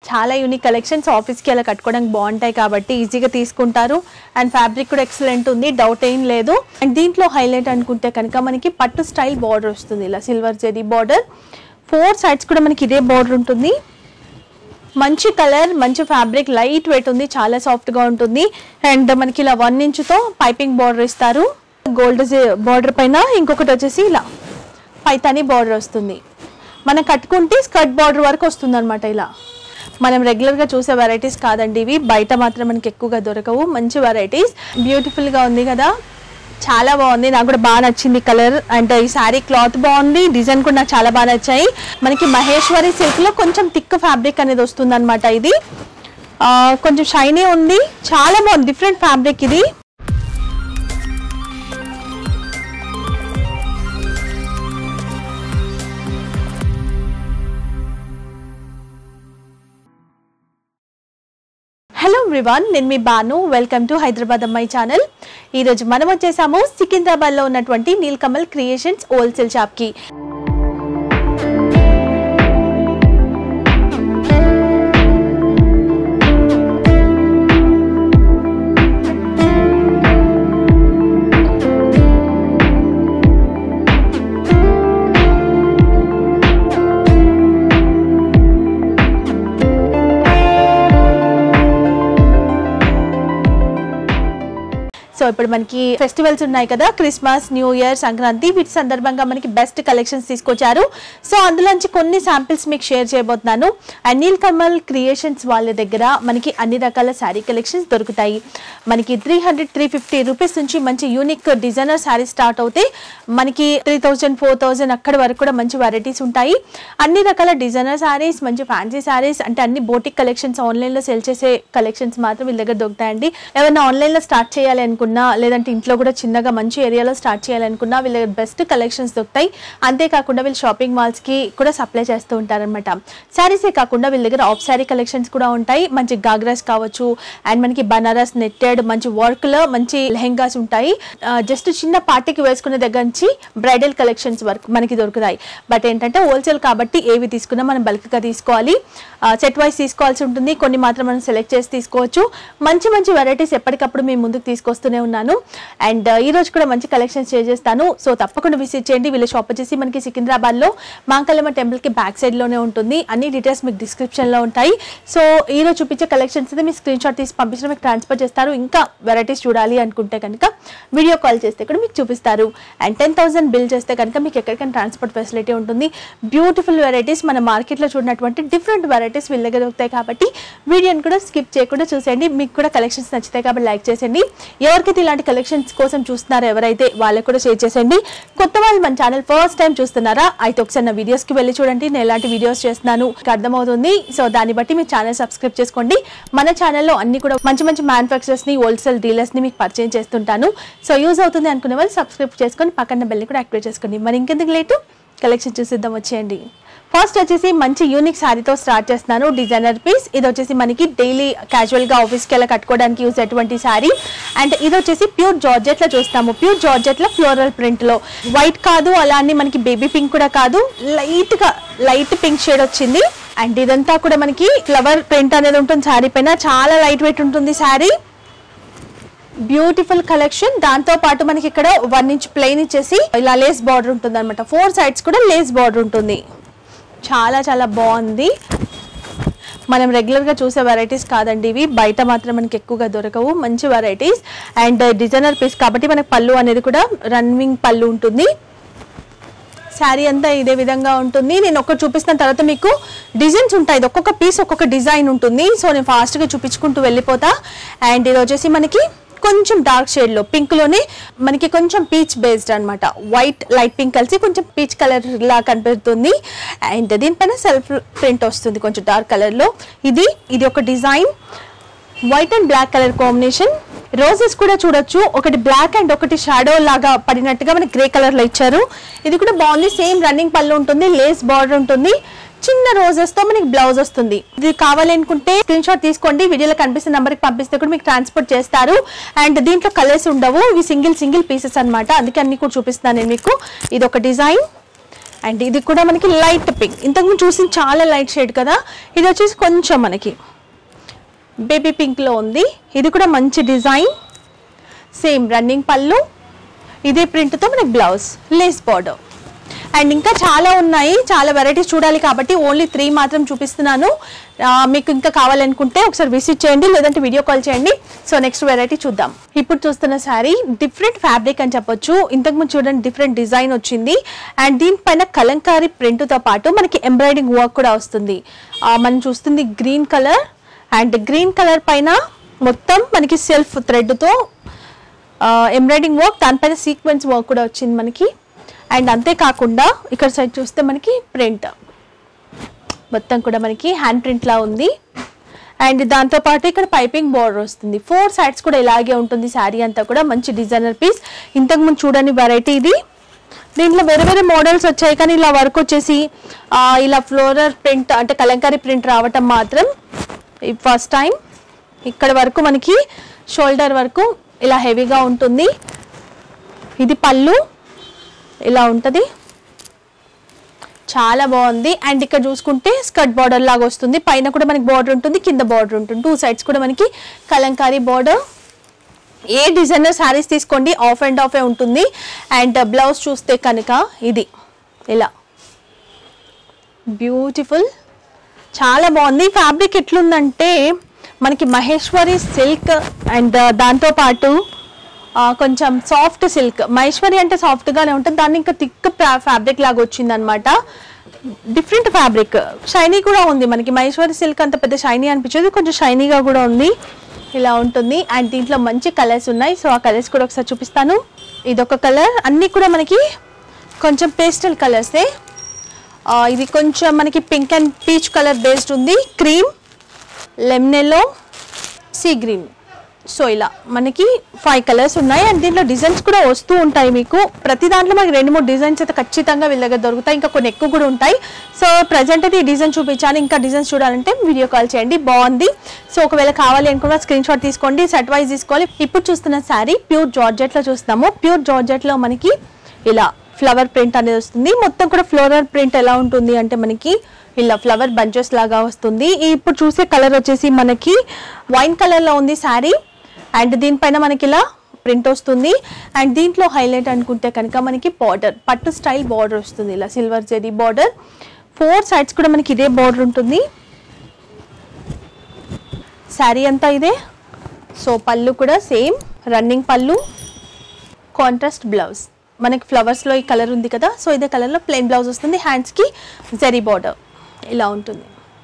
చాలా unique collections ఆఫీస్కి అలా కట్టుకోవడానికి బాగుంటాయి కాబట్టి ఈజీగా తీసుకుంటారు అండ్ ఫ్యాబ్రిక్ కూడా ఎక్సలెంట్ ఉంది డౌట్ ఏం లేదు అండ్ దీంట్లో హైలైట్ అనుకుంటే కనుక మనకి పట్టు స్టైల్ బార్డర్ వస్తుంది ఇలా silver zari border four sides కూడా మనకి ఇదే బార్డర్ ఉంటుంది మంచి కలర్ మంచి ఫ్యాబ్రిక్ లైట్ వెయిట్ ఉంది చాలా సాఫ్ట్గా ఉంటుంది అండ్ మనకి ఇలా వన్ ఇంచుతో పైపింగ్ బార్డర్ ఇస్తారు గోల్డ్ బార్డర్ పైన ఇంకొకటి వచ్చేసి ఇలా పైతాని బార్డర్ వస్తుంది మనం కట్టుకుంటే స్కర్ట్ బార్డర్ వరకు వస్తుంది అనమాట ఇలా మనం రెగ్యులర్గా చూసే వెరైటీస్ కాదండి ఇవి బయట మాత్రం మనకి ఎక్కువగా దొరకవు మంచి వెరైటీస్ బ్యూటిఫుల్గా ఉంది కదా చాలా బాగుంది నాకు కూడా బాగా నచ్చింది కలర్ అండ్ ఈ శారీ క్లాత్ బాగుంది డిజైన్ కూడా నాకు చాలా బాగా నచ్చాయి మనకి మహేశ్వరి సిల్క్ లో కొంచెం థిక్ ఫ్యాబ్రిక్ అనేది వస్తుంది అనమాట ఇది ఆ, కొంచెం షైనీ ఉంది చాలా బాగుంది డిఫరెంట్ ఫ్యాబ్రిక్ ఇది హలో ఎవ్రీవన్ నేను మీ Banu welcome to Hyderabad Ammayi channel ఈరోజు మనం వచ్చేసాము సికింద్రాబాద్లో ఉన్నటువంటి నీల్కమల్ క్రియేషన్స్ హోల్సేల్ షాప్కి సో ఇప్పుడు మనకి ఫెస్టివల్స్ ఉన్నాయి కదా క్రిస్మస్ న్యూ ఇయర్ సంక్రాంతి వీటి సందర్భంగా మనకి బెస్ట్ కలెక్షన్స్ తీసుకొచ్చారు సో అందులోంచి కొన్ని శాంపిల్స్ మీకు షేర్ చేయబోతున్నాను అండ్ నీల్ కమల్ క్రియేషన్స్ వాళ్ళ దగ్గర మనకి అన్ని రకాల శారీ కలెక్షన్స్ దొరుకుతాయి మనకి three hundred three fifty rupees నుంచి మంచి యూనిక్ డిజైనర్ శారీ స్టార్ట్ అవుతాయి మనకి త్రీ థౌజండ్ ఫోర్ థౌజండ్ అక్కడి వరకు కూడా మంచి వెరైటీస్ ఉంటాయి అన్ని రకాల డిజైనర్ శారీస్ మంచి ఫ్యాన్సీ శారీస్ అంటే అన్ని బోటిక్ కలెక్షన్స్ ఆన్లైన్లో సెల్ చేసే కలెక్షన్స్ మాత్రం వీళ్ళ దగ్గర దొరుకుతాయండి ఏమైనా ఆన్లైన్లో స్టార్ట్ చేయాలి అనుకున్నా లేదంటే ఇంట్లో కూడా చిన్నగా మంచి ఏరియాలో స్టార్ట్ చేయాలనుకున్నా వీళ్ళ దగ్గర బెస్ట్ కలెక్షన్స్ దొరుకుతాయి అంతేకాకుండా వీళ్ళు షాపింగ్ మాల్స్కి కూడా సప్లై చేస్తూ ఉంటారనమాట శారీసే కాకుండా వీళ్ళ దగ్గర ఆఫ్ శారీ కలెక్షన్స్ కూడా ఉంటాయి మంచి గాగ్రాస్ కావచ్చు అండ్ మనకి బనారస్ నెట్టెడ్ మంచి వర్క్లో మంచి లెహెంగాస్ ఉంటాయి జస్ట్ చిన్న పార్టీకి వేసుకునే దగ్గర నుంచి బ్రైడల్ కలెక్షన్స్ వరకు మనకి దొరుకుతాయి బట్ ఏంటంటే హోల్సేల్ కాబట్టి ఏవి తీసుకున్నా మనం బల్క్గా తీసుకోవాలి సెట్ వైస్ తీసుకోవాల్సి ఉంటుంది కొన్ని మాత్రం మనం సెలెక్ట్ చేసి తీసుకోవచ్చు మంచి మంచి వెరైటీస్ ఎప్పటికప్పుడు మేము ముందుకు తీసుకొస్తూనే ఉన్నాను అండ్ ఈ రోజు కూడా మంచి కలెక్షన్స్ షేర్ చేస్తాను సో తప్పకుండా విజిట్ చేయండి వీళ్ళ షాప్ వచ్చేసి మనకి సికింద్రాబాద్లో మాంకలమ్మ టెంపుల్కి బ్యాక్ సైడ్లోనే ఉంటుంది అన్ని డీటెయిల్స్ మీకు డిస్క్రిప్షన్లో ఉంటాయి సో ఈ రోజు చూపించే కలెక్షన్స్ అయితే మీ స్క్రీన్ షాట్ తీసి పంపించడం మీకు ట్రాన్స్ఫర్ చేస్తారు ఇంకా వెరైటీస్ చూడాలి అనుకుంటే కనుక వీడియో కాల్ చేస్తే కూడా మీకు చూపిస్తారు అండ్ టెన్ థౌసండ్ బిల్ చేస్తే కనుక మీకు ఎక్కడికైనా ట్రాన్స్పోర్ట్ ఫెసిలిటీ ఉంటుంది బ్యూటిఫుల్ వెరైటీస్ మన మార్కెట్లో చూడనటువంటి డిఫరెంట్ వెరైటీస్ వీళ్ళ దగ్గర దొరుకుతాయి కాబట్టి వీడియోని కూడా స్కిప్ చేయకుండా చూసేయండి మీకు కూడా కలెక్షన్స్ నచ్చుతాయి కాబట్టి లైక్ చేసేయండి ఎవరికైతే ఇలాంటి కలెక్షన్స్ కోసం చూస్తున్నారో ఎవరైతే వాళ్ళకి కూడా షేర్ చేసేయండి కొత్త వాళ్ళు మన ఛానల్ ఫస్ట్ టైం చూస్తున్నారా అయితే ఒకసారి నా వీడియోస్కి వెళ్ళి చూడండి నేను ఎలాంటి వీడియోస్ చేస్తున్నాను మీకు అర్థమవుతుంది సో దాన్ని బట్టి మీ ఛానల్ సబ్స్క్రైబ్ చేసుకోండి మన ఛానల్లో అన్ని కూడా మంచి మంచి మ్యానుఫ్యాక్చరర్స్ని హోల్సేల్ డీలర్స్ని మీకు పరిచయం చేస్తుంటాను సో యూజ్ అవుతుంది అనుకునే వాళ్ళు సబ్స్క్రైబ్ చేసుకొని పక్కన బెల్ని కూడా యాక్టివేట్ చేసుకోండి మరి ఇంకెందుకు లేటు కలెక్షన్ చూసిద్దాం వచ్చేయండి ఫస్ట్ వచ్చేసి మంచి యూనిక్ శారీతో స్టార్ట్ చేస్తున్నాను డిజైనర్ పీస్ ఇది వచ్చేసి మనకి డైలీ క్యాజువల్ గా ఆఫీస్కి వెళ్ళి కట్టుకోవడానికి యూజ్ అయ్యేటువంటి శారీ అండ్ ఇది వచ్చేసి ప్యూర్ జార్జెట్ లో చూస్తాము ప్యూర్ జార్జెట్ లో ఫ్లోరల్ ప్రింట్ లో వైట్ కాదు అలా అని మనకి బేబీ పింక్ కూడా కాదు లైట్ గా లైట్ పింక్ షేడ్ వచ్చింది అండ్ ఇదంతా కూడా మనకి ఫ్లవర్ ప్రింట్ అనేది ఉంటుంది శారీ పైన చాలా లైట్ వెయిట్ ఉంటుంది శారీ బ్యూటిఫుల్ కలెక్షన్ దాంతో పాటు మనకి ఇక్కడ వన్ ఇంచ్ ప్లెయిన్ ఇచ్చేసి ఇలా లేస్ బార్డర్ ఉంటుంది అనమాట ఫోర్ సైడ్స్ కూడా లేస్ బార్డర్ ఉంటుంది చాలా చాలా బాగుంది మనం రెగ్యులర్గా చూసే వెరైటీస్ కాదండి ఇవి బయట మాత్రం మనకి ఎక్కువగా దొరకవు మంచి వెరైటీస్ అండ్ డిజైనర్ పీస్ కాబట్టి మనకి పళ్ళు అనేది కూడా రన్నింగ్ పళ్ళు ఉంటుంది శారీ అంతా ఇదే విధంగా ఉంటుంది నేను ఒక్కటి చూపిస్తున్న తర్వాత మీకు డిజైన్స్ ఉంటాయి ఇది ఒక్కొక్క పీస్ ఒక్కొక్క డిజైన్ ఉంటుంది సో నేను ఫాస్ట్గా చూపించుకుంటూ వెళ్ళిపోతా అండ్ ఇది వచ్చేసి మనకి కొంచెం డార్క్ షేడ్లో పింక్లోనే మనకి కొంచెం పీచ్ బేస్డ్ అన్నమాట వైట్ లైట్ పింక్ కలిసి కొంచెం పీచ్ కలర్ లా కనిపిస్తుంది అండ్ దీనిపైన సెల్ఫ్ ప్రింట్ వస్తుంది కొంచెం డార్క్ కలర్లో ఇది ఇది ఒక design white and black colour combination roses కూడా చూడొచ్చు ఒకటి బ్లాక్ అండ్ ఒకటి షాడో లాగా పడినట్టుగా మనకి గ్రే కలర్ లో ఇచ్చారు ఇది కూడా బాగుంది సేమ్ రన్నింగ్ పళ్ళు ఉంటుంది లేస్ బార్డర్ ఉంటుంది చిన్న రోజెస్ తో మనకి బ్లౌజ్ వస్తుంది ఇది కావాలి అనుకుంటే స్క్రీన్ షాట్ తీసుకోండి వీడియోలో కనిపిస్తున్న నెంబర్ కి పంపిస్తే కూడా మీకు ట్రాన్స్పోర్ట్ చేస్తారు అండ్ దీంట్లో కలర్స్ ఉండవు ఇవి సింగిల్ సింగిల్ పీసెస్ అన్నమాట అందుకే అన్ని కూడా చూపిస్తున్నాను నేను మీకు ఇది ఒక డిజైన్ అండ్ ఇది కూడా మనకి లైట్ పింక్ ఇంతకుముందు చూసింది చాలా లైట్ షేడ్ కదా ఇది వచ్చేసి కొంచెం మనకి బేబీ పింక్లో ఉంది ఇది కూడా మంచి డిజైన్ సేమ్ రన్నింగ్ పళ్ళు ఇదే ప్రింట్తో మనకి బ్లౌజ్ లేస్ బార్డర్ అండ్ ఇంకా చాలా ఉన్నాయి చాలా వెరైటీస్ చూడాలి కాబట్టి ఓన్లీ త్రీ మాత్రం చూపిస్తున్నాను ఆ, మీకు ఇంకా కావాలనుకుంటే ఒకసారి విజిట్ చేయండి లేదంటే వీడియో కాల్ చేయండి సో నెక్స్ట్ వెరైటీ చూద్దాం ఇప్పుడు చూస్తున్న శారీ డిఫరెంట్ ఫ్యాబ్రిక్ అని చెప్పొచ్చు ఇంతకుముందు చూడండి డిఫరెంట్ డిజైన్ వచ్చింది అండ్ దీనిపైన కలంకారీ ప్రింట్తో పాటు మనకి ఎంబ్రాయిడింగ్ వర్క్ కూడా వస్తుంది ఆ, మనం చూస్తుంది green colour and green colour పైన మొత్తం మనకి సెల్ఫ్ థ్రెడ్తో ఎంబ్రాయిడింగ్ వర్క్ దానిపైన సీక్వెన్స్ వర్క్ కూడా వచ్చింది మనకి అండ్ అంతేకాకుండా ఇక్కడ సైడ్ చూస్తే మనకి ప్రింట్ మొత్తం కూడా మనకి హ్యాండ్ ప్రింట్ లా ఉంది అండ్ దాంతో పాటు ఇక్కడ పైపింగ్ బార్డర్ వస్తుంది ఫోర్ సైడ్స్ కూడా ఇలాగే ఉంటుంది శారీ అంతా కూడా మంచి డిజైనర్ పీస్ ఇంతకుముందు చూడని వెరైటీ ఇది దీంట్లో వేరే వేరే మోడల్స్ వచ్చాయి కానీ ఇలా వర్క్ వచ్చేసి ఆ, ఇలా ఫ్లోరర్ ప్రింట్ అంటే కలంకారీ ప్రింట్ రావటం మాత్రం ఫస్ట్ టైం ఇక్కడ వరకు మనకి షోల్డర్ వరకు ఇలా హెవీగా ఉంటుంది ఇది పళ్ళు ఇలా ఉంటుంది చాలా బాగుంది అండ్ ఇక్కడ చూసుకుంటే స్కర్ట్ బార్డర్ లాగా వస్తుంది పైన కూడా మనకి బార్డర్ ఉంటుంది కింద బార్డర్ ఉంటుంది టూ సైడ్స్ కూడా మనకి kalamkari border a designer saris తీసుకోండి ఆఫ్ అండ్ ఆఫే ఉంటుంది అండ్ బ్లౌజ్ చూస్తే కనుక ఇది ఇలా బ్యూటిఫుల్ చాలా బాగుంది ఫ్యాబ్రిక్ ఎట్లుందంటే మనకి మహేశ్వరి సిల్క్ అండ్ దాంతో పాటు ఆ, కొంచెం సాఫ్ట్ సిల్క్ మహేశ్వరి అంటే సాఫ్ట్గానే ఉంటుంది దాన్ని ఇంకా థిక్ ఫ్యాబ్రిక్ లాగా వచ్చింది అనమాట డిఫరెంట్ ఫ్యాబ్రిక్ షైనీ కూడా ఉంది మనకి మహేశ్వరి సిల్క్ అంత పెద్ద షైనీ అనిపించేది కొంచెం షైనీగా కూడా ఉంది ఇలా ఉంటుంది అండ్ దీంట్లో మంచి కలర్స్ ఉన్నాయి సో ఆ కలర్స్ కూడా ఒకసారి చూపిస్తాను ఇదొక కలర్ అన్నీ కూడా మనకి కొంచెం పేస్టల్ కలర్సే ఆ, ఇది కొంచెం మనకి pink and peach colour based ఉంది cream lemon yellow sea green so ఇలా మనకి ఫైవ్ కలర్స్ ఉన్నాయి అండ్ దీంట్లో డిజైన్స్ కూడా వస్తూ ఉంటాయి మీకు ప్రతి దాంట్లో మనకి రెండు మూడు డిజైన్స్ అయితే ఖచ్చితంగా వీళ్ళ దగ్గర దొరుకుతాయి ఇంకా కొన్ని ఎక్కువ కూడా ఉంటాయి సో ప్రజెంట్ అయితే ఈ డిజైన్ చూపించాను ఇంకా డిజైన్స్ చూడాలంటే వీడియో కాల్ చేయండి బాగుంది సో ఒకవేళ కావాలి అనుకున్న స్క్రీన్ షాట్ తీసుకోండి సెట్ వైజ్ తీసుకోవాలి ఇప్పుడు చూస్తున్న శారీ ప్యూర్ జార్జెట్లో చూస్తున్నాము ప్యూర్ జార్జెట్లో మనకి ఇలా ఫ్లవర్ ప్రింట్ అనేది వస్తుంది మొత్తం కూడా ఫ్లోరల్ ప్రింట్ ఎలా ఉంటుంది అంటే మనకి ఇలా ఫ్లవర్ బంచెస్ లాగా వస్తుంది ఈ ఇప్పుడు చూసే కలర్ వచ్చేసి మనకి వైన్ కలర్ లో ఉంది శారీ అండ్ దీనిపైన మనకి ఇలా ప్రింట్ వస్తుంది అండ్ దీంట్లో హైలైట్ అనుకుంటే కనుక మనకి బార్డర్ పట్టు స్టైల్ బార్డర్ వస్తుంది ఇలా silver zari border four sides కూడా మనకి ఇదే బార్డర్ ఉంటుంది శారీ అంతా ఇదే సో పళ్ళు కూడా సేమ్ రన్నింగ్ పళ్ళు కాంట్రాస్ట్ బ్లౌజ్ మనకి ఫ్లవర్స్లో ఈ కలర్ ఉంది కదా సో ఇదే కలర్లో ప్లెయిన్ బ్లౌజ్ వస్తుంది హ్యాండ్స్కి జరీ బార్డర్ ఇలా ఉంటుంది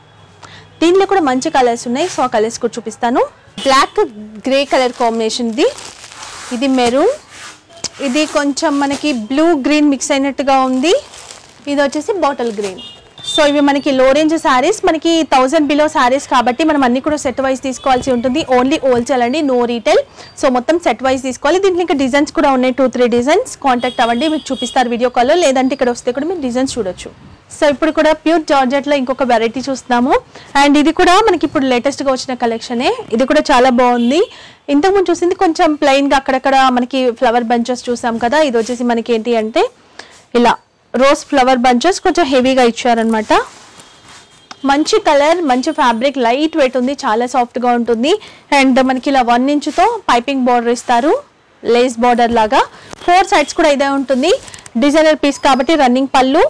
దీనిలో కూడా మంచి కలర్స్ ఉన్నాయి సో ఆ కలర్స్ కూడా చూపిస్తాను బ్లాక్ గ్రే కలర్ కాంబినేషన్ ఇది ఇది మెరూన్ ఇది కొంచెం మనకి బ్లూ గ్రీన్ మిక్స్ అయినట్టుగా ఉంది ఇది వచ్చేసి బాటిల్ గ్రీన్ సో ఇవి మనకి లో రేంజ్ శారీస్ మనకి థౌసండ్ బిలో శారీస్ కాబట్టి మనం అన్ని కూడా సెట్ వైజ్ తీసుకోవాల్సి ఉంటుంది ఓన్లీ హోల్సేల్ అండి నో రీటైల్ సో మొత్తం సెట్ వైజ్ తీసుకోవాలి దీంట్లో ఇంకా డిజైన్స్ కూడా ఉన్నాయి టూ త్రీ డిజైన్స్ కాంటాక్ట్ అవ్వండి మీకు చూపిస్తారు వీడియో కాల్లో లేదంటే ఇక్కడ వస్తే కూడా మీరు డిజైన్స్ చూడొచ్చు సో ఇప్పుడు కూడా ప్యూర్ జార్జెట్లో ఇంకొక వెరైటీ చూస్తున్నాము అండ్ ఇది కూడా మనకి ఇప్పుడు లేటెస్ట్గా వచ్చిన కలెక్షనే ఇది కూడా చాలా బాగుంది ఇంతకుముందు చూసింది కొంచెం ప్లెయిన్గా అక్కడక్కడ మనకి ఫ్లవర్ బంచెస్ చూసాం కదా ఇది వచ్చేసి మనకి ఏంటి అంటే ఇలా రోజ్ ఫ్లవర్ బంచెస్ కొంచెం హెవీగా ఇచ్చారనమాట మంచి కలర్ మంచి ఫ్యాబ్రిక్ లైట్ వెయిట్ ఉంది చాలా సాఫ్ట్గా ఉంటుంది అండ్ మనకి ఇలా వన్ ఇంచుతో పైపింగ్ బార్డర్ ఇస్తారు లేస్ బార్డర్ లాగా ఫోర్ సైడ్స్ కూడా ఇదే ఉంటుంది డిజైనర్ పీస్ కాబట్టి రన్నింగ్ పళ్ళు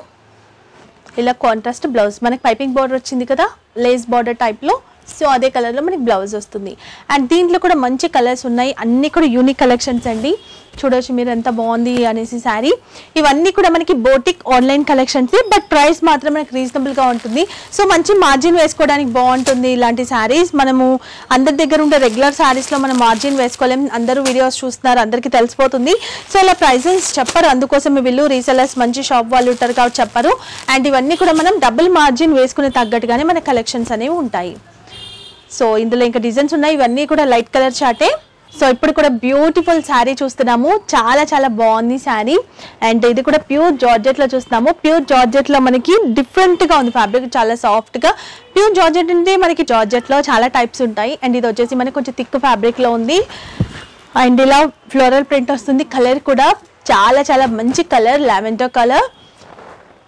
ఇలా కాంట్రాస్ట్ బ్లౌజ్ మనకి పైపింగ్ బార్డర్ వచ్చింది కదా లేస్ బార్డర్ టైప్లో సో అదే కలర్లో మనకి బ్లౌజ్ వస్తుంది అండ్ దీంట్లో కూడా మంచి కలర్స్ ఉన్నాయి అన్నీ కూడా యూనిక్ కలెక్షన్స్ అండి చూడొచ్చు మీరు ఎంత బాగుంది అనేసి శారీ ఇవన్నీ కూడా మనకి boutique online collections but price మాత్రం మనకి రీజనబుల్గా ఉంటుంది సో మంచి మార్జిన్ వేసుకోవడానికి బాగుంటుంది ఇలాంటి శారీస్ మనము అందరి దగ్గర ఉండే రెగ్యులర్ శారీస్లో మనం మార్జిన్ వేసుకోలేం అందరూ వీడియోస్ చూస్తున్నారు అందరికీ తెలిసిపోతుంది సో ఇలా ప్రైజెస్ చెప్పరు అందుకోసం వీళ్ళు రీసెలర్స్ మంచి షాప్ వాళ్ళు ఉంటారు కాబట్టి చెప్పరు అండ్ ఇవన్నీ కూడా మనం డబుల్ మార్జిన్ వేసుకునే తగ్గట్టుగానే మన కలెక్షన్స్ అనేవి ఉంటాయి సో ఇందులో ఇంకా డిజైన్స్ ఉన్నాయి ఇవన్నీ కూడా లైట్ కలర్ చాటే సో ఇప్పుడు కూడా బ్యూటిఫుల్ శారీ చూస్తున్నాము చాలా చాలా బాగుంది శారీ అండ్ ఇది కూడా ప్యూర్ జార్జెట్ లో చూస్తున్నాము ప్యూర్ జార్జెట్ లో మనకి డిఫరెంట్ గా ఉంది ఫ్యాబ్రిక్ చాలా సాఫ్ట్ గా ప్యూర్ జార్జెట్ అంటే మనకి జార్జెట్ లో చాలా టైప్స్ ఉంటాయి అండ్ ఇది వచ్చేసి మనకి కొంచెం థిక్ ఫ్యాబ్రిక్ లో ఉంది అండ్ ఇలా ఫ్లోరల్ ప్రింట్ వస్తుంది కలర్ కూడా చాలా చాలా మంచి కలర్ లావెండర్ కలర్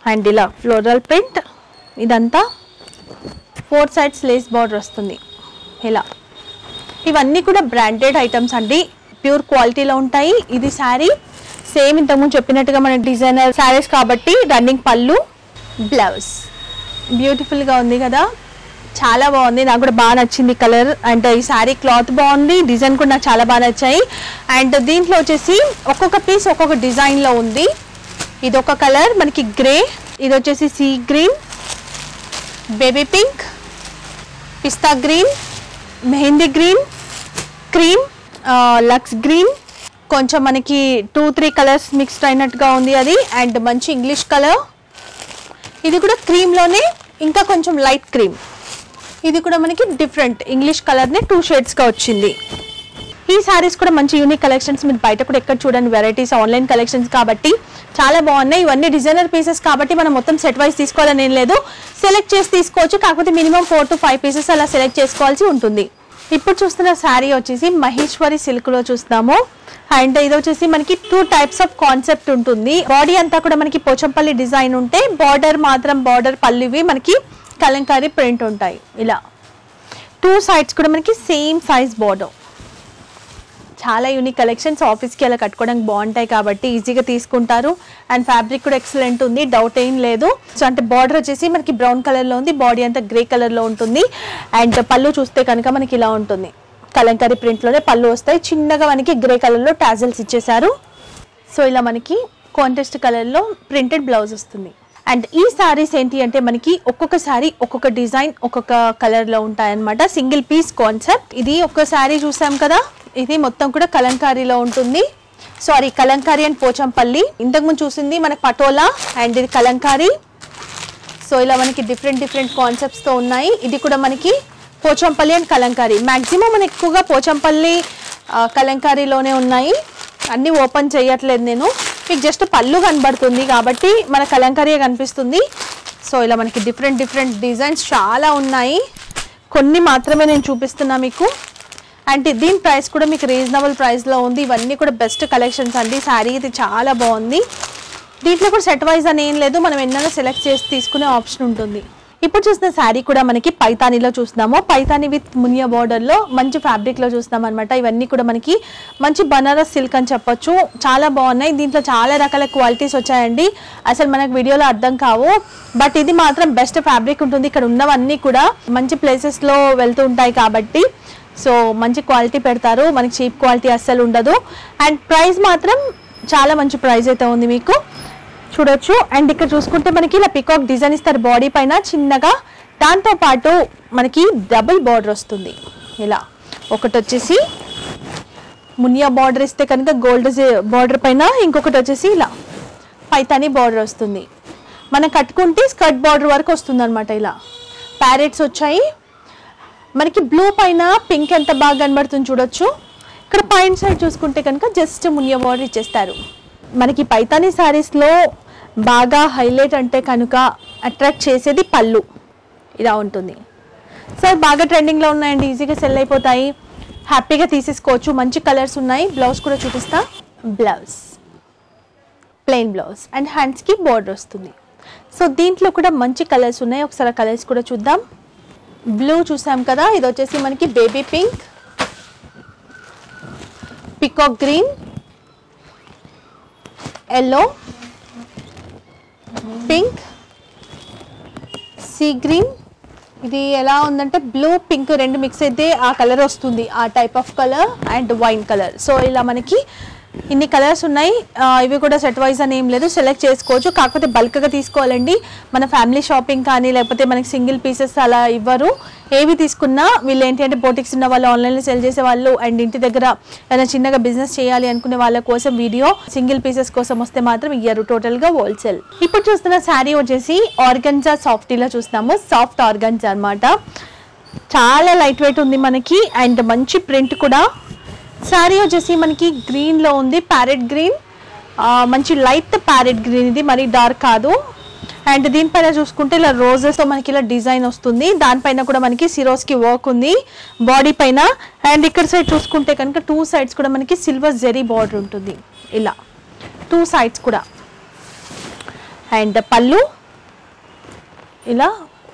అండ్ ఇలా ఫ్లోరల్ ప్రింట్ ఇదంతా ఫోర్ సైడ్స్ లేస్ బార్డర్ వస్తుంది ఇలా ఇవన్నీ కూడా బ్రాండెడ్ ఐటమ్స్ అండి ప్యూర్ క్వాలిటీలో ఉంటాయి ఇది శారీ సేమ్ ఇంతకుముందు చెప్పినట్టుగా మన డిజైనర్ శారీస్ కాబట్టి రన్నింగ్ పళ్ళు బ్లౌజ్ బ్యూటిఫుల్గా ఉంది కదా చాలా బాగుంది నాకు కూడా బాగా నచ్చింది కలర్ అండ్ ఈ శారీ క్లాత్ బాగుంది డిజైన్ కూడా నాకు చాలా బాగా నచ్చాయి అండ్ దీంట్లో వచ్చేసి ఒక్కొక్క పీస్ ఒక్కొక్క డిజైన్లో ఉంది ఇది ఒక కలర్ మనకి గ్రే ఇది వచ్చేసి sea green baby pink pista green mehndi green cream లక్స్ గ్రీన్ కొంచెం మనకి టూ త్రీ కలర్స్ మిక్స్డ్ అయినట్టుగా ఉంది అది అండ్ మంచి ఇంగ్లీష్ కలర్ ఇది కూడా క్రీమ్లోనే ఇంకా కొంచెం లైట్ క్రీమ్ ఇది కూడా మనకి డిఫరెంట్ ఇంగ్లీష్ కలర్నే టూ షేడ్స్గా వచ్చింది ఈ సారీస్ కూడా మంచి యూనిక్ కలెక్షన్స్ మీరు బయట కూడా ఎక్కడ చూడండి వెరైటీస్ ఆన్లైన్ కలెక్షన్స్ కాబట్టి చాలా బాగున్నాయి ఇవన్నీ డిజైనర్ పీసెస్ కాబట్టి మనం మొత్తం సెట్ వైజ్ తీసుకోవాలని ఏం లేదు సెలెక్ట్ చేసి తీసుకోవచ్చు కాకపోతే minimum four to five pieces అలా సెలెక్ట్ చేసుకోవాల్సి ఉంటుంది ఇప్పుడు చూస్తున్న శారీ వచ్చేసి మహేశ్వరి సిల్క్ లో చూస్తాము అండ్ ఇది వచ్చేసి మనకి టూ టైప్స్ ఆఫ్ కాన్సెప్ట్ ఉంటుంది బాడీ అంతా కూడా మనకి పోచంపల్లి డిజైన్ ఉంటే బార్డర్ మాత్రం బార్డర్ పల్లివి మనకి కలంకారీ ప్రింట్ ఉంటాయి ఇలా టూ సైడ్స్ కూడా మనకి సేమ్ సైజ్ బార్డర్ చాలా యూనిక్ కలెక్షన్స్ ఆఫీస్కి అలా కట్టుకోవడానికి బాగుంటాయి కాబట్టి ఈజీగా తీసుకుంటారు అండ్ ఫ్యాబ్రిక్ కూడా ఎక్సలెంట్ ఉంది డౌట్ ఏం లేదు సో అంటే బార్డర్ వచ్చేసి మనకి బ్రౌన్ కలర్లో ఉంది బాడీ అంతా గ్రే కలర్లో ఉంటుంది అండ్ పళ్ళు చూస్తే కనుక మనకి ఇలా ఉంటుంది కలంకారీ ప్రింట్లోనే పళ్ళు వస్తాయి చిన్నగా మనకి గ్రే కలర్లో టాజల్స్ ఇచ్చేసారు సో ఇలా మనకి కాంటెస్ట్ కలర్లో ప్రింటెడ్ బ్లౌజ్ వస్తుంది అండ్ ఈ సారీస్ ఏంటి అంటే మనకి ఒక్కొక్క సారీ ఒక్కొక్క డిజైన్ ఒక్కొక్క కలర్లో ఉంటాయన్నమాట సింగిల్ పీస్ కాన్సెప్ట్ ఇది ఒక్క సారీ చూసాం కదా ఇది మొత్తం కూడా కలంకారీలో ఉంటుంది సారీ కలంకారీ అండ్ పోచంపల్లి ఇంతకుముందు చూసింది మనకి పటోలా అండ్ ఇది కలంకారీ సో ఇలా మనకి డిఫరెంట్ డిఫరెంట్ కాన్సెప్ట్స్తో ఉన్నాయి ఇది కూడా మనకి పోచంపల్లి అండ్ కలంకారీ మ్యాక్సిమం మనకి ఎక్కువగా పోచంపల్లి ఆ, కలంకారీలోనే ఉన్నాయి అన్నీ ఓపెన్ చేయట్లేదు నేను మీకు జస్ట్ పళ్ళు కనబడుతుంది కాబట్టి మన కలంకారీయే కనిపిస్తుంది సో ఇలా మనకి డిఫరెంట్ డిఫరెంట్ డిజైన్స్ చాలా ఉన్నాయి కొన్ని మాత్రమే నేను చూపిస్తున్నా మీకు అండ్ దీని ప్రైస్ కూడా మీకు రీజనబుల్ ప్రైస్లో ఉంది ఇవన్నీ కూడా బెస్ట్ కలెక్షన్స్ అండి శారీ ఇది చాలా బాగుంది దీంట్లో కూడా సెట్ వైజ్ అని ఏం లేదు మనం ఎన్నైనా సెలెక్ట్ చేసి తీసుకునే ఆప్షన్ ఉంటుంది ఇప్పుడు చూసిన శారీ కూడా మనకి పైతానీలో చూస్తున్నాము పైతానీ విత్ మునియా బార్డర్లో మంచి ఫ్యాబ్రిక్లో చూస్తున్నాం అనమాట ఇవన్నీ కూడా మనకి మంచి బనారస్ సిల్క్ అని చెప్పొచ్చు చాలా బాగున్నాయి దీంట్లో చాలా రకాల క్వాలిటీస్ వచ్చాయండి అసలు మనకు వీడియోలో అర్థం కావు బట్ ఇది మాత్రం బెస్ట్ ఫ్యాబ్రిక్ ఉంటుంది ఇక్కడ ఉన్నవన్నీ కూడా మంచి ప్లేసెస్లో వెళ్తూ ఉంటాయి కాబట్టి సో మంచి క్వాలిటీ పెడతారు మనకి చీప్ క్వాలిటీ అస్సలు ఉండదు అండ్ ప్రైస్ మాత్రం చాలా మంచి ప్రైస్ అయితే ఉంది మీకు చూడొచ్చు అండ్ ఇక్కడ చూసుకుంటే మనకి ఇలా పికాక్ డిజైన్ ఇస్తారు బాడీ పైన చిన్నగా దాంతో పాటు మనకి డబుల్ బార్డర్ వస్తుంది ఇలా ఒకటి వచ్చేసి మునియా బార్డర్ ఇస్తే కనుక గోల్డ్ బార్డర్ పైన ఇంకొకటి వచ్చేసి ఇలా పైతాని బార్డర్ వస్తుంది మనం కట్టుకుంటే స్కర్ట్ బార్డర్ వరకు వస్తుంది అనమాట ఇలా ప్యారెట్స్ వచ్చాయి మనకి బ్లూ పైన పింక్ ఎంత బాగా కనబడుతుంది చూడొచ్చు ఇక్కడ పైన సైడ్ చూసుకుంటే కనుక జస్ట్ మునియా బార్డర్ ఇచ్చేస్తారు మనకి పైతానీ శారీస్లో బాగా హైలైట్ అంటే కనుక అట్రాక్ట్ చేసేది పళ్ళు ఇలా ఉంటుంది సో బాగా ట్రెండింగ్లో ఉన్నాయండి ఈజీగా సెల్ అయిపోతాయి హ్యాపీగా తీసేసుకోవచ్చు మంచి కలర్స్ ఉన్నాయి బ్లౌజ్ కూడా చూపిస్తా బ్లౌజ్ ప్లెయిన్ బ్లౌజ్ అండ్ హ్యాండ్స్కి బోర్డర్ వస్తుంది సో దీంట్లో కూడా మంచి కలర్స్ ఉన్నాయి ఒకసారి కలర్స్ కూడా చూద్దాం బ్లూ చూసాం కదా ఇది వచ్చేసి మనకి baby pink peacock green yellow pink sea green ఇది ఎలా ఉందంటే బ్లూ పింక్ రెండు మిక్స్ అయితే ఆ కలర్ వస్తుంది ఆ type of colour and wine colour so ఇలా మనకి ఇన్ని కలర్స్ ఉన్నాయి ఆ, ఇవి కూడా సెట్ వైజ్ అని ఏం లేదు సెలెక్ట్ చేసుకోవచ్చు కాకపోతే బల్క్గా తీసుకోవాలండి మన ఫ్యామిలీ షాపింగ్ కానీ లేకపోతే మనకి సింగిల్ పీసెస్ అలా ఇవ్వరు ఏవి తీసుకున్నా వీళ్ళు ఏంటి అంటే బోటిక్స్ ఉన్న వాళ్ళు ఆన్లైన్లో సెల్ చేసే వాళ్ళు అండ్ ఇంటి దగ్గర ఏదైనా చిన్నగా బిజినెస్ చేయాలి అనుకునే వాళ్ళ కోసం వీడియో సింగిల్ పీసెస్ కోసం వస్తే మాత్రం ఇయ్యరు టోటల్గా హోల్సేల్ ఇప్పుడు చూస్తున్న శారీ వచ్చేసి ఆర్గన్జా సాఫ్టీలో చూస్తున్నాము సాఫ్ట్ ఆర్గన్జా అన్నమాట చాలా లైట్ వెయిట్ ఉంది మనకి అండ్ మంచి ప్రింట్ కూడా శారీ వచ్చేసి మనకి గ్రీన్లో ఉంది ప్యారెట్ గ్రీన్ మంచి లైట్ ప్యారెట్ గ్రీన్ ఇది మరి డార్క్ కాదు అండ్ దీనిపైన చూసుకుంటే ఇలా రోజెస్ మనకి ఇలా డిజైన్ వస్తుంది దానిపైన కూడా మనకి సిరోస్కి వర్క్ ఉంది బాడీ పైన అండ్ ఇక్కడ సైడ్ చూసుకుంటే కనుక టూ సైడ్స్ కూడా మనకి సిల్వర్ జెరీ బార్డర్ ఉంటుంది ఇలా టూ సైడ్స్ కూడా అండ్ పళ్ళు ఇలా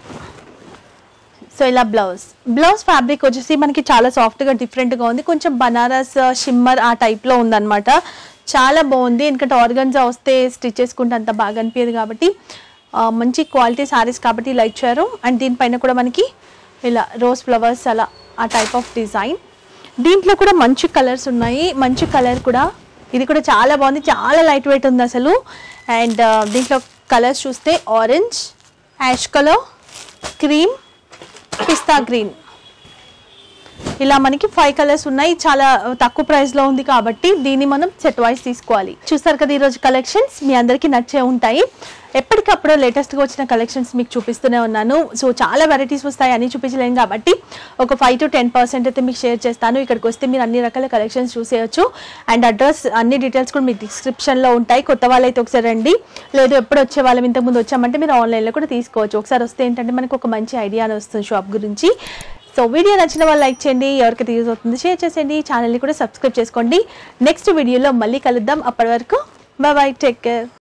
సో ఇలా బ్లౌజ్ బ్లౌజ్ ఫ్యాబ్రిక్ వచ్చేసి మనకి చాలా సాఫ్ట్గా డిఫరెంట్గా ఉంది కొంచెం బనారస్ షిమ్మర్ ఆ టైప్లో ఉందన్నమాట చాలా బాగుంది ఎందుకంటే ఆర్గన్జా వస్తే స్టిచ్ చేసుకుంటే అంత బాగా అనిపించదు కాబట్టి ఆ, మంచి క్వాలిటీ సారీస్ కాబట్టి ఇలా ఇచ్చారు అండ్ దీనిపైన కూడా మనకి ఇలా రోజ్ ఫ్లవర్స్ అలా ఆ టైప్ ఆఫ్ డిజైన్ దీంట్లో కూడా మంచి కలర్స్ ఉన్నాయి మంచి కలర్ కూడా ఇది కూడా చాలా బాగుంది చాలా లైట్ వెయిట్ ఉంది అసలు అండ్ దీంట్లో కలర్స్ చూస్తే orange ash colour cream pista green ఇలా మనకి ఫైవ్ కలర్స్ ఉన్నాయి చాలా తక్కువ ప్రైస్ లో ఉంది కాబట్టి దీన్ని మనం సెట్ వైస్ తీసుకోవాలి చూసారు కదా ఈరోజు కలెక్షన్స్ మీ అందరికీ నచ్చే ఉంటాయి ఎప్పటికప్పుడు లేటెస్ట్గా వచ్చిన కలెక్షన్స్ మీకు చూపిస్తూనే ఉన్నాను సో చాలా వెరైటీస్ వస్తాయి అన్ని చూపించలేను కాబట్టి ఒక ఫైవ్ టు టెన్ పర్సెంట్ అయితే మీకు షేర్ చేస్తాను ఇక్కడికి వస్తే మీరు అన్ని రకాల కలెక్షన్స్ చూసేయచ్చు అండ్ అడ్రస్ అన్ని డీటెయిల్స్ కూడా మీ డిస్క్రిప్షన్లో ఉంటాయి కొత్త వాళ్ళైతే ఒకసారి రండి లేదు ఎప్పుడు వచ్చే వాళ్ళం ఇంతకుముందు వచ్చామంటే మీరు ఆన్లైన్లో కూడా తీసుకోవచ్చు ఒకసారి వస్తే ఏంటంటే మనకు ఒక మంచి ఐడియా అని వస్తుంది షాప్ గురించి సో వీడియో నచ్చిన వాళ్ళు లైక్ చేయండి ఎవరికైతే యూజ్ అవుతుంది షేర్ చేసేయండి ఛానల్ని కూడా సబ్స్క్రైబ్ చేసుకోండి నెక్స్ట్ వీడియోలో మళ్ళీ కలుద్దాం అప్పటి వరకు బాయ్ టేక్ కేర్